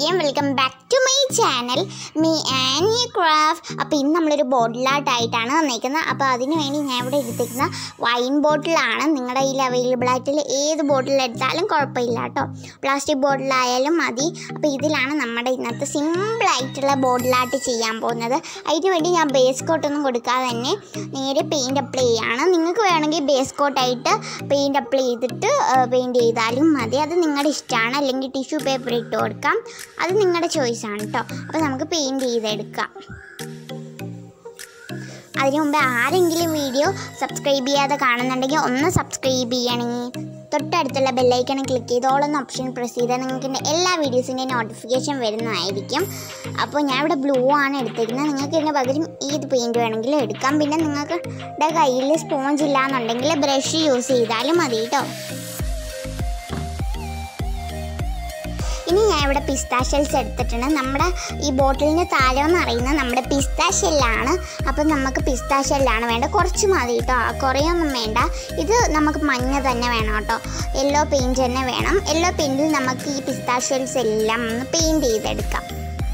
എല്ലാവർക്കും welcome back to my channel me Annie craft അപ്പോൾ ഇന്ന് നമ്മളൊരു ബോട്ടിലായിട്ടാണ് വന്നേക്കുന്നത് അപ്പോൾ അതിന് വേണ്ടി ഞാൻ ഇവിടെ എടുത്തേക്കുന്ന വൈൻ ബോട്ടിലാണ് നിങ്ങളുടെ കയ്യിൽ അവൈലബിൾ ആയിട്ടുള്ള ഏത് ബോട്ടിൽ എടുത്താലും കുഴപ്പമില്ല കേട്ടോ പ്ലാസ്റ്റിക് ബോട്ടിലായാലും മതി അപ്പോൾ ഇതിലാണ് നമ്മുടെ ഇന്നത്തെ സിമ്പിളായിട്ടുള്ള ബോട്ടിലായിട്ട് ചെയ്യാൻ പോകുന്നത് അതിന് വേണ്ടി ഞാൻ ബേസ് കോട്ടൊന്നും കൊടുക്കാതെ തന്നെ നേരെ പെയിൻറ്റ് അപ്ലൈ ചെയ്യാണ് നിങ്ങൾക്ക് വേണമെങ്കിൽ ബേസ് കോട്ടായിട്ട് പെയിൻറ്റ് അപ്ലൈ ചെയ്തിട്ട് പെയിൻറ്റ് ചെയ്താലും മതി അത് നിങ്ങളുടെ ഇഷ്ടമാണ് അല്ലെങ്കിൽ ടിഷ്യൂ പേപ്പർ ഇട്ട് കൊടുക്കാം അത് നിങ്ങളുടെ ചോയ്സാണ് കേട്ടോ അപ്പോൾ നമുക്ക് പെയിൻറ്റ് ചെയ്തെടുക്കാം അതിനു മുമ്പ് ആരെങ്കിലും വീഡിയോ സബ്സ്ക്രൈബ് ചെയ്യാതെ കാണുന്നുണ്ടെങ്കിൽ ഒന്ന് സബ്സ്ക്രൈബ് ചെയ്യണമെങ്കിൽ തൊട്ടടുത്തുള്ള ബെല്ലൈക്കൺ ക്ലിക്ക് ചെയ്ത് ഓളെന്ന ഓപ്ഷൻ പ്രസ് ചെയ്താൽ നിങ്ങൾക്ക് എൻ്റെ എല്ലാ വീഡിയോസിൻ്റെയും നോട്ടിഫിക്കേഷൻ വരുന്നതായിരിക്കും അപ്പോൾ ഞാൻ ഇവിടെ ബ്ലൂ ആണ് എടുത്തിരിക്കുന്നത് നിങ്ങൾക്ക് ഇതിന് പകരം ഏത് പെയിൻറ്റ് വേണമെങ്കിലും എടുക്കാം പിന്നെ നിങ്ങൾക്ക് കയ്യിൽ സ്പോഞ്ച് ഇല്ലാന്നുണ്ടെങ്കിൽ ബ്രഷ് യൂസ് ചെയ്താലും മതി കേട്ടോ ഇനി ഞാൻ ഇവിടെ പിസ്ത ഷെൽസ് എടുത്തിട്ടുണ്ട് നമ്മുടെ ഈ ബോട്ടിലിന് താഴെന്ന് അറിയുന്നത് നമ്മുടെ പിസ്ത ഷെല്ലാണ് അപ്പം നമുക്ക് പിസ്ത ഷെല്ലാണ് വേണ്ട കുറച്ച് മതി കേട്ടോ കുറേയൊന്നും വേണ്ട ഇത് നമുക്ക് മഞ്ഞ തന്നെ വേണം കേട്ടോ യെല്ലോ പെയിൻറ്റ് തന്നെ വേണം യെല്ലോ പെയിൻറ്റിൽ നമുക്ക് ഈ പിസ്ത ഷെൽസ് എല്ലാം ഒന്ന് പെയിൻറ്റ് ചെയ്തെടുക്കാം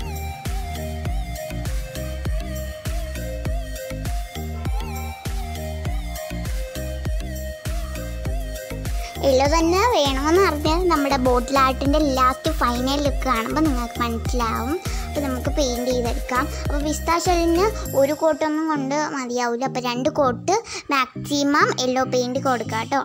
യെല്ലോ തന്നെ വേണമെന്ന് പറഞ്ഞാൽ നമ്മുടെ ബോട്ടിൽ ആർട്ടിൻ്റെ ലാസ്റ്റ് ഫൈനൽ ലുക്ക് കാണുമ്പോൾ നിങ്ങൾക്ക് മനസ്സിലാവും അപ്പോൾ നമുക്ക് പെയിൻറ്റ് ചെയ്തെടുക്കാം അപ്പോൾ പിസ്ത ഷെല്ലിന് ഒരു കോട്ടൊന്നും കൊണ്ട് മതിയാവില്ല അപ്പോൾ രണ്ട് കോട്ട് മാക്സിമം യെല്ലോ പെയിൻറ്റ് കൊടുക്കാം കേട്ടോ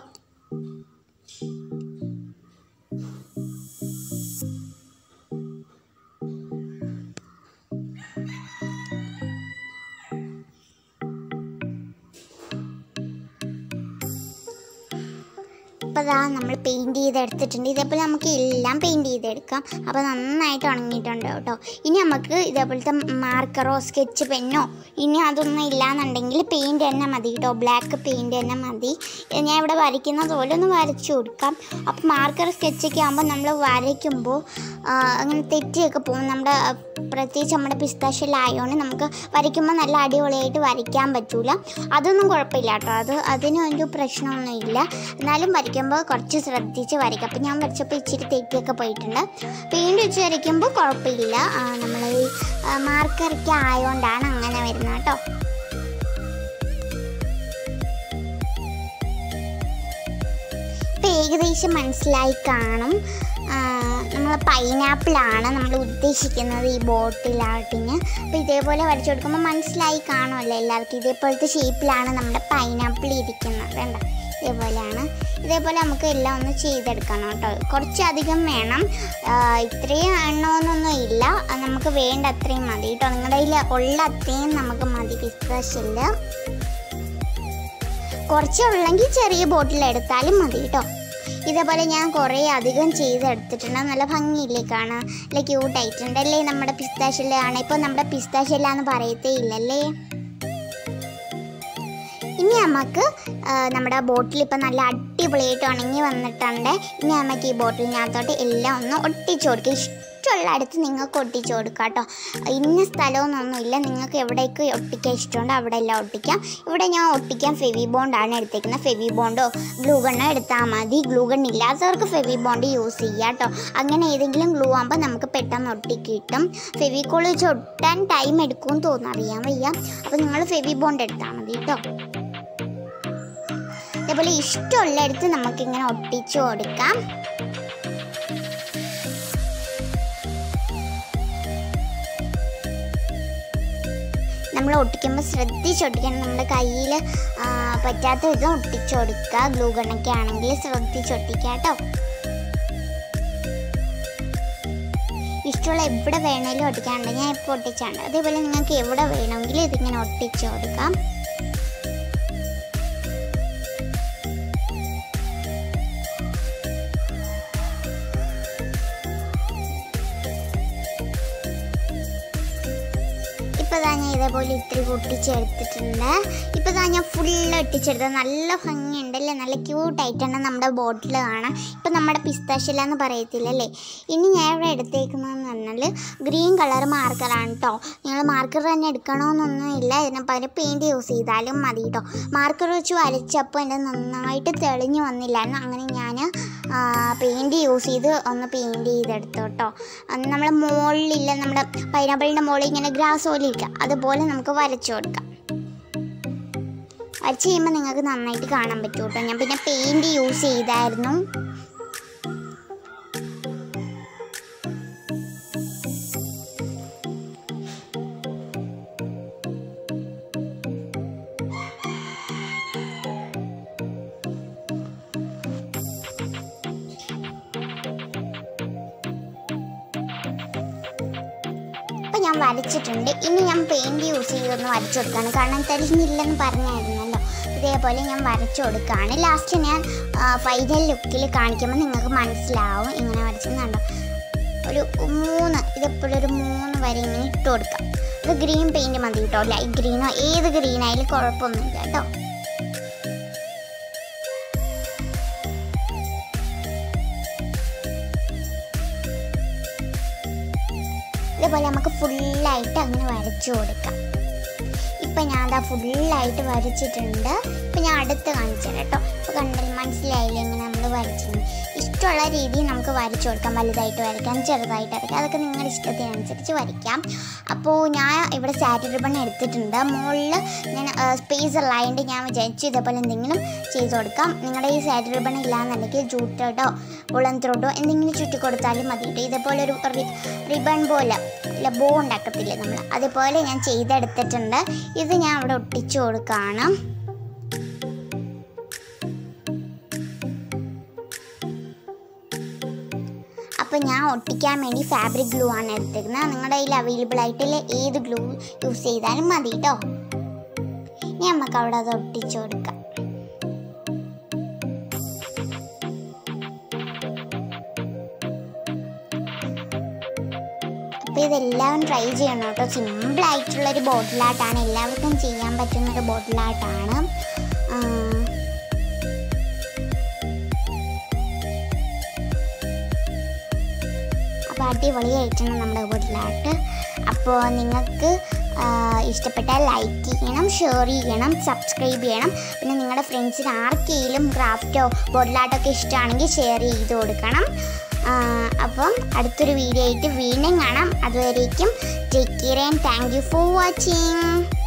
അപ്പോൾ അതാ നമ്മൾ പെയിൻറ്റ് ചെയ്തെടുത്തിട്ടുണ്ട് ഇതേപോലെ നമുക്ക് എല്ലാം പെയിൻറ്റ് ചെയ്തെടുക്കാം അപ്പോൾ നന്നായിട്ട് ഉണങ്ങിയിട്ടുണ്ട് കേട്ടോ ഇനി നമുക്ക് ഇതേപോലത്തെ മാർക്കറോ സ്കെച്ച് പെന്നോ ഇനി അതൊന്നും ഇല്ലാന്നുണ്ടെങ്കിൽ പെയിൻറ്റ് തന്നെ മതി കേട്ടോ ബ്ലാക്ക് പെയിൻറ്റ് തന്നെ മതി ഞാൻ ഇവിടെ വരയ്ക്കുന്നത് പോലെ ഒന്ന് വരച്ചു കൊടുക്കാം അപ്പോൾ മാർക്കർ സ്കെച്ചൊക്കെ ആകുമ്പോൾ നമ്മൾ വരയ്ക്കുമ്പോൾ അങ്ങനെ തെറ്റിയൊക്കെ പോകും നമ്മുടെ ആ, പ്രത്യേകിച്ച് നമ്മുടെ പിസ്താഷ്യലായതുകൊണ്ട് നമുക്ക് വരയ്ക്കുമ്പോൾ നല്ല അടിപൊളിയായിട്ട് വരയ്ക്കാൻ പറ്റൂല അതൊന്നും കുഴപ്പമില്ല കേട്ടോ അത് അതിനൊരു പ്രശ്നമൊന്നുമില്ല എന്നാലും വരയ്ക്കുമ്പോൾ കുറച്ച് ശ്രദ്ധിച്ച് വരയ്ക്കാം അപ്പോൾ ഞാൻ വരച്ചപ്പോൾ ഇച്ചിരി തെറ്റിയൊക്കെ പോയിട്ടുണ്ട് പെയിൻറ്റ് വെച്ച് വരയ്ക്കുമ്പോൾ കുഴപ്പമില്ല നമ്മൾ ഈ മാർക്കറൊക്കെ ആയതുകൊണ്ടാണ് അങ്ങനെ വരുന്നത് കേട്ടോ ഇപ്പം ഏകദേശം മനസ്സിലായി കാണും നമ്മൾ പൈനാപ്പിളാണ് നമ്മൾ ഉദ്ദേശിക്കുന്നത് ഈ ബോട്ടിൽ ആർട്ടിന് അപ്പോൾ ഇതേപോലെ വരച്ചു കൊടുക്കുമ്പോൾ മനസ്സിലായി കാണുമല്ലോ എല്ലാവർക്കും ഇതേപോലത്തെ ഷേപ്പിലാണ് നമ്മുടെ പൈനാപ്പിൾ ഇരിക്കുന്നത് വേണ്ട ഇതേപോലെയാണ് ഇതേപോലെ നമുക്ക് എല്ലാം ഒന്ന് ചെയ്തെടുക്കണം കേട്ടോ കുറച്ചധികം വേണം ആ, ഇത്രയും എണ്ണമൊന്നൊന്നും ഇല്ല അത് നമുക്ക് വേണ്ട അത്രയും മതി കേട്ടോ നിങ്ങളുടെ കയ്യിൽ ഉള്ള അത്രയും നമുക്ക് മതി പിസ്ത ഷെല്ല് കുറച്ചുള്ളെങ്കിൽ ചെറിയ ബോട്ടിൽ എടുത്താലും മതി കേട്ടോ ഇതേപോലെ ഞാൻ കുറേ അധികം ചെയ്തെടുത്തിട്ടുണ്ട് നല്ല ഭംഗിയില്ലേ കാണാൻ നല്ല ക്യൂട്ടായിട്ടുണ്ട് അല്ലേ നമ്മുടെ പിസ്താശല്ലാണ് ഇപ്പോൾ നമ്മുടെ പിസ്താശല്ലാന്ന് പറയത്തേ ഇല്ലല്ലേ ഇനി നമുക്ക് ആ, നമ്മുടെ ബോട്ടിൽ ഇപ്പം നല്ല അടിപൊളിയായിട്ട് ഉണങ്ങി വന്നിട്ടുണ്ട് ഇനി നമുക്ക് ഈ ബോട്ടിലിനകത്തോട്ട് എല്ലാം ഒന്ന് ഒട്ടിച്ചു കൊടുക്കുക ഇഷ്ടമുള്ള അടുത്ത് നിങ്ങൾക്ക് ഒട്ടിച്ചു കൊടുക്കാം കേട്ടോ ഇന്ന സ്ഥലമൊന്നൊന്നുമില്ല നിങ്ങൾക്ക് എവിടേക്ക് ഒട്ടിക്കാൻ ഇഷ്ടമുണ്ടോ അവിടെ എല്ലാം ഒട്ടിക്കാം ഇവിടെ ഞാൻ ഒട്ടിക്കാൻ ഫെവി ബോണ്ടാണ് എടുത്തേക്കുന്നത് ഫെവി ബോണ്ടോ ഗ്ലൂ ഗണ്ണോ എടുത്താൽ മതി ഗ്ലൂ ഗൺ ഇല്ലാത്തവർക്ക് ഫെവി ബോണ്ട് യൂസ് ചെയ്യാം കേട്ടോ അങ്ങനെ ഏതെങ്കിലും ഗ്ലൂ ആകുമ്പോൾ നമുക്ക് പെട്ടെന്ന് ഒട്ടി കിട്ടും ഫെവിക്കോൾ വെച്ച് ഒട്ടാൻ ടൈം എടുക്കുമെന്ന് തോന്നുന്നു അറിയാൻ വയ്യ അപ്പോൾ നിങ്ങൾ ഫെവി ബോണ്ട് എടുത്താൽ മതി കേട്ടോ അതേപോലെ ഇഷ്ടമുള്ളിടത്ത് നമുക്കിങ്ങനെ ഒട്ടിച്ചു കൊടുക്കാം നമ്മൾ ഒട്ടിക്കുമ്പോൾ ശ്രദ്ധിച്ച് ഒട്ടിക്കണം നമ്മുടെ കയ്യിൽ പറ്റാത്ത വിധം ഒട്ടിച്ചു കൊടുക്കുക ഗ്ലൂ ഗണ്ണൊക്കെ ആണെങ്കിൽ ശ്രദ്ധിച്ച് ഒട്ടിക്കുക കേട്ടോ ഇഷ്ടമുള്ള എവിടെ വേണേലും ഒട്ടിക്കാനുണ്ട് ഞാൻ ഇപ്പോൾ ഒട്ടിച്ചാണ് അതേപോലെ നിങ്ങൾക്ക് എവിടെ വേണമെങ്കിലും ഇതിങ്ങനെ ഒട്ടിച്ചു കൊടുക്കാം ഇപ്പം ഇപ്പോൾ ഇതാ ഞാൻ ഇതേപോലെ ഇത്തിരി പൊട്ടിച്ചെടുത്തിട്ടുണ്ട് ഇപ്പോൾ ഇതാ ഞാൻ ഫുള്ള് ഒട്ടിച്ചെടുത്തത് നല്ല ഭംഗിയുണ്ട് അല്ലേ നല്ല ക്യൂട്ടായിട്ടാണ് നമ്മുടെ ബോട്ടിൽ കാണാൻ ഇപ്പോൾ നമ്മുടെ പിസ്താശില എന്ന് പറയത്തില്ലല്ലേ ഇനി ഞാൻ ഇവിടെ എടുത്തേക്കുന്നതെന്ന് പറഞ്ഞാൽ ഗ്രീൻ കളർ മാർക്കറാണ് കേട്ടോ നിങ്ങൾ മാർക്കർ തന്നെ എടുക്കണമെന്നൊന്നും ഇല്ല ഇതിന് പകരം പെയിൻറ് യൂസ് ചെയ്താലും മതി കേട്ടോ മാർക്കർ വെച്ച് വരച്ചപ്പോൾ എൻ്റെ നന്നായിട്ട് തെളിഞ്ഞു വന്നില്ലായിരുന്നു അങ്ങനെ ഞാൻ പെയിൻറ് യൂസ് ചെയ്ത് ഒന്ന് പെയിൻറ് ചെയ്തെടുത്തു കേട്ടോ അന്ന് നമ്മുടെ മുകളിലില്ല നമ്മുടെ പൈനാപ്പിളിൻ്റെ മുകളിൽ ഇങ്ങനെ ഗ്രാസ് പോലെ ഇരിക്കുക അതുപോലെ നമുക്ക് വരച്ചു കൊടുക്കാം വരച്ച് കഴിയുമ്പോൾ നിങ്ങൾക്ക് നന്നായിട്ട് കാണാൻ പറ്റും കേട്ടോ ഞാൻ പിന്നെ പെയിൻറ് യൂസ് ചെയ്തായിരുന്നു ഇപ്പം ഞാൻ വരച്ചിട്ടുണ്ട് ഇനി ഞാൻ പെയിൻറ് യൂസ് ചെയ്തൊന്ന് വരച്ചു കൊടുക്കുകയാണ് കാരണം തെളിഞ്ഞില്ലെന്ന് പറഞ്ഞായിരുന്നല്ലോ ഇതേപോലെ ഞാൻ വരച്ചു കൊടുക്കുകയാണ് ലാസ്റ്റ് ഞാൻ ഫൈനൽ ലുക്കിൽ കാണിക്കുമ്പോൾ നിങ്ങൾക്ക് മനസ്സിലാവും ഇങ്ങനെ വരച്ചെന്നുണ്ടോ ഒരു മൂന്ന് ഇതെപ്പോഴും ഒരു മൂന്ന് വരെ ഇങ്ങനെ ഇട്ട് കൊടുക്കാം ഇത് ഗ്രീൻ പെയിൻറ് മതി കേട്ടോ ലൈറ്റ് ഗ്രീനോ ഏത് ഗ്രീൻ ആയാലും കുഴപ്പമൊന്നുമില്ല കേട്ടോ ഇതേപോലെ നമുക്ക് ഫുള്ളായിട്ട് അങ്ങനെ വരച്ചു കൊടുക്കാം ഇപ്പം ഞാൻ അതാ ഫുള്ളായിട്ട് വരച്ചിട്ടുണ്ട് ഇപ്പം ഞാൻ അടുത്ത് കാണിച്ചു തരാം കേട്ടോ ഇപ്പോൾ കണ്ടാൽ മനസ്സിലായില്ലേ ഇങ്ങനെ നമ്മൾ വരച്ചിരുന്നു ഇഷ്ടമുള്ള രീതിയിൽ നമുക്ക് വരച്ചു കൊടുക്കാം വലുതായിട്ട് വരയ്ക്കാം ചെറുതായിട്ട് വരയ്ക്കാം അതൊക്കെ നിങ്ങളുടെ ഇഷ്ടത്തിനനുസരിച്ച് വരയ്ക്കാം അപ്പോൾ ഞാൻ ഇവിടെ സാറ്റ് റിബൺ എടുത്തിട്ടുണ്ട് മുകളിൽ ഞാൻ സ്പേസ് ഉള്ളതുകൊണ്ട് ഞാൻ വിചാരിച്ചു ഇതേപോലെ എന്തെങ്കിലും ചെയ്ത് കൊടുക്കാം നിങ്ങളുടെ ഈ സാറ്റ് റിബൺ ഇല്ലാന്നുണ്ടെങ്കിൽ ജൂട്ടോട്ടോ ഉളൻ ത്രോട്ടോ എന്തെങ്കിലും ചുറ്റി കൊടുത്താലും മതി കേട്ടോ ഇതേപോലെ ഒരു റിബൺ പോലെ ഇല്ല ബോ ഉണ്ടാക്കത്തില്ലേ നമ്മൾ അതുപോലെ ഞാൻ ചെയ്തെടുത്തിട്ടുണ്ട് ഇത് ഞാൻ അവിടെ ഒട്ടിച്ചു കൊടുക്കുകയാണ് അപ്പോൾ ഞാൻ ഒട്ടിക്കാൻ വേണ്ടി ഫാബ്രിക് ഗ്ലൂ ആണ് എടുത്തിരിക്കുന്നത് നിങ്ങളുടെ കയ്യിൽ അവൈലബിൾ ആയിട്ടുള്ള ഏത് ഗ്ലൂ യൂസ് ചെയ്താലും മതി കേട്ടോ ഇനി നമുക്ക് അവിടെ അത് ഒട്ടിച്ചു കൊടുക്കാം അപ്പോൾ ഇതെല്ലാവരും ട്രൈ ചെയ്യണം കേട്ടോ സിമ്പിൾ ആയിട്ടുള്ളൊരു ബോട്ടിൽ ആർട്ടാണ് എല്ലാവർക്കും ചെയ്യാൻ പറ്റുന്ന ഒരു ബോട്ടിൽ ആർട്ടാണ് അപ്പോൾ അടിപൊളിയായിട്ടാണ് നമ്മുടെ ബോട്ടിൽ ആർട്ട് അപ്പോൾ നിങ്ങൾക്ക് ഇഷ്ടപ്പെട്ടാൽ ലൈക്ക് ചെയ്യണം ഷെയർ ചെയ്യണം സബ്സ്ക്രൈബ് ചെയ്യണം പിന്നെ നിങ്ങളുടെ ഫ്രണ്ട്സിന് ആർക്കെങ്കിലും ക്രാഫ്റ്റോ ബോട്ടിൽ ആർട്ടൊക്കെ ഇഷ്ടമാണെങ്കിൽ ഷെയർ ചെയ്ത് കൊടുക്കണം ആ, അപ്പം അടുത്തൊരു വീഡിയോ ആയിട്ട് വീണ്ടും കാണാം അതുവരേക്കും take care and thank you for watching